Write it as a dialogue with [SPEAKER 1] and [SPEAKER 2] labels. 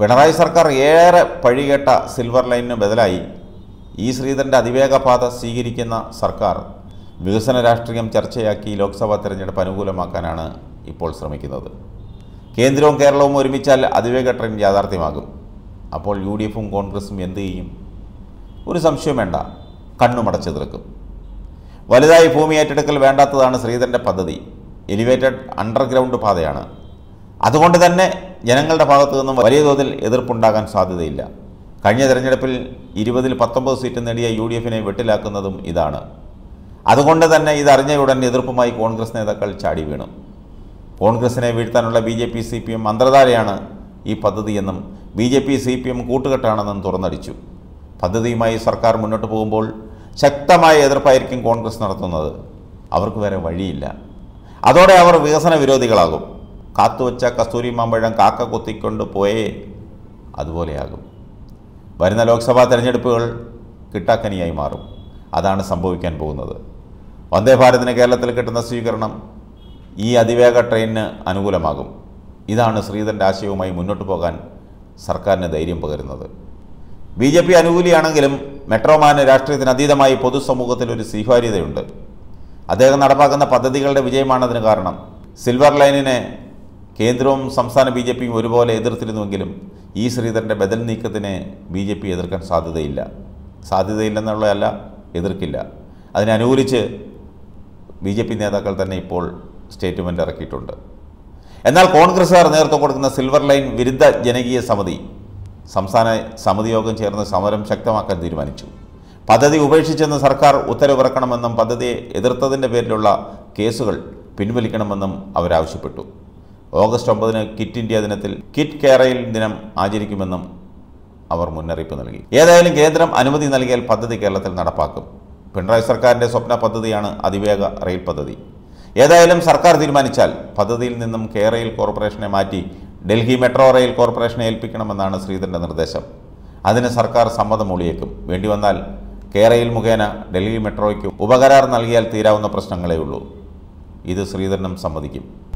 [SPEAKER 1] പിണറായി സർക്കാർ ഏറെ പഴികേട്ട സിൽവർ ലൈനിന് ബദലായി ഈ ശ്രീധരൻ്റെ അതിവേഗപാത സ്വീകരിക്കുന്ന സർക്കാർ വികസന രാഷ്ട്രീയം ചർച്ചയാക്കി ലോക്സഭാ തെരഞ്ഞെടുപ്പ് അനുകൂലമാക്കാനാണ് ഇപ്പോൾ ശ്രമിക്കുന്നത് കേന്ദ്രവും കേരളവും ഒരുമിച്ചാൽ അതിവേഗ ട്രെയിൻ യാഥാർത്ഥ്യമാകും അപ്പോൾ യു ഡി എഫും കോൺഗ്രസും എന്ത് ചെയ്യും ഒരു സംശയം വേണ്ട കണ്ണുമടച്ചു തീർക്കും വലുതായി ഭൂമി ഏറ്റെടുക്കൽ വേണ്ടാത്തതാണ് ശ്രീധരൻ്റെ പദ്ധതി എലിവേറ്റഡ് അണ്ടർഗ്രൗണ്ട് പാതയാണ് അതുകൊണ്ട് തന്നെ ജനങ്ങളുടെ ഭാഗത്തു നിന്നും വലിയ തോതിൽ എതിർപ്പുണ്ടാകാൻ സാധ്യതയില്ല കഴിഞ്ഞ തെരഞ്ഞെടുപ്പിൽ ഇരുപതിൽ പത്തൊമ്പത് സീറ്റ് നേടിയ യു ഡി എഫിനെ വെട്ടിലാക്കുന്നതും ഇതാണ് അതുകൊണ്ട് തന്നെ ഇതറിഞ്ഞയുടൻ എതിർപ്പുമായി കോൺഗ്രസ് നേതാക്കൾ ചാടി വീണു കോൺഗ്രസിനെ വീഴ്ത്താനുള്ള B J P C P M അന്തർധാരയാണ് ഈ പദ്ധതിയെന്നും B J P C P M കൂട്ടുകെട്ടാണെന്നും തുറന്നടിച്ചു പദ്ധതിയുമായി സർക്കാർ മുന്നോട്ട് പോകുമ്പോൾ ശക്തമായ എതിർപ്പായിരിക്കും കോൺഗ്രസ് നടത്തുന്നത് അവർക്ക് വേറെ വഴിയില്ല അതോടെ അവർ വികസന വിരോധികളാകും കാത്തുവച്ച കസ്തൂരി മാമ്പഴം കാക്ക കൊത്തിക്കൊണ്ട് പോയേ അതുപോലെയാകും വരുന്ന ലോക്സഭാ തെരഞ്ഞെടുപ്പുകൾ കിട്ടാക്കനിയായി മാറും അതാണ് സംഭവിക്കാൻ പോകുന്നത് വന്ദേ ഭാരതിന് കേരളത്തിൽ കിട്ടുന്ന സ്വീകരണം ഈ അതിവേഗ ട്രെയിനിന് അനുകൂലമാകും ഇതാണ് ശ്രീധരൻ്റെ ആശയവുമായി മുന്നോട്ട് പോകാൻ സർക്കാരിന് ധൈര്യം പകരുന്നത് ബി ജെ പി അനുകൂലിയാണെങ്കിലും മെട്രോമാന് രാഷ്ട്രീയത്തിന് അതീതമായി പൊതുസമൂഹത്തിൽ ഒരു സ്വീകാര്യതയുണ്ട് അദ്ദേഹം നടപ്പാക്കുന്ന പദ്ധതികളുടെ വിജയമാണ് അതിന് കാരണം സിൽവർ ലൈനിനെ കേന്ദ്രവും സംസ്ഥാന ബി ജെ പിയും ഒരുപോലെ എതിർത്തിരുന്നുവെങ്കിലും ഈ ശ്രീധരൻ്റെ ബദൽ നീക്കത്തിനെ ബി ജെ പി എതിർക്കാൻ സാധ്യതയില്ല സാധ്യതയില്ലെന്നുള്ളതല്ല എതിർക്കില്ല അതിനെ അനുകൂലിച്ച് ബി ജെ പി നേതാക്കൾ തന്നെ ഇപ്പോൾ സ്റ്റേറ്റ്മെൻ്റ് ഇറക്കിയിട്ടുണ്ട് എന്നാൽ കോൺഗ്രസ്സുകാർ നേതൃത്വം കൊടുക്കുന്ന സിൽവർ ലൈൻ വിരുദ്ധ ജനകീയ സമിതി സംസ്ഥാന സമിതി യോഗം ചേർന്ന് സമരം ശക്തമാക്കാൻ തീരുമാനിച്ചു പദ്ധതി ഉപേക്ഷിച്ചെന്ന് സർക്കാർ ഉത്തരവിറക്കണമെന്നും പദ്ധതിയെ എതിർത്തതിൻ്റെ പേരിലുള്ള കേസുകൾ പിൻവലിക്കണമെന്നും അവരാവശ്യപ്പെട്ടു ഓഗസ്റ്റ് ഒമ്പതിന് കിറ്റ് ഇന്ത്യ ദിനത്തിൽ കിറ്റ് കേരയിൽ ദിനം ആചരിക്കുമെന്നും അവർ മുന്നറിയിപ്പ് നൽകി ഏതായാലും കേന്ദ്രം അനുമതി നൽകിയാൽ പദ്ധതി കേരളത്തിൽ നടപ്പാക്കും പിണറായി സർക്കാരിൻ്റെ സ്വപ്ന പദ്ധതിയാണ് അതിവേഗ റെയിൽ പദ്ധതി ഏതായാലും സർക്കാർ തീരുമാനിച്ചാൽ പദ്ധതിയിൽ നിന്നും കേരയിൽ കോർപ്പറേഷനെ മാറ്റി ഡൽഹി മെട്രോ റെയിൽ കോർപ്പറേഷനെ ഏൽപ്പിക്കണമെന്നാണ് ശ്രീധരൻ്റെ നിർദ്ദേശം അതിന് സർക്കാർ സമ്മതം ഒളിയേക്കും വേണ്ടി വന്നാൽ കേരയിൽ മുഖേന ഡൽഹി മെട്രോയ്ക്ക് ഉപകരാർ നൽകിയാൽ തീരാവുന്ന പ്രശ്നങ്ങളേ ഉള്ളൂ ഇത് ശ്രീധരനും സമ്മതിക്കും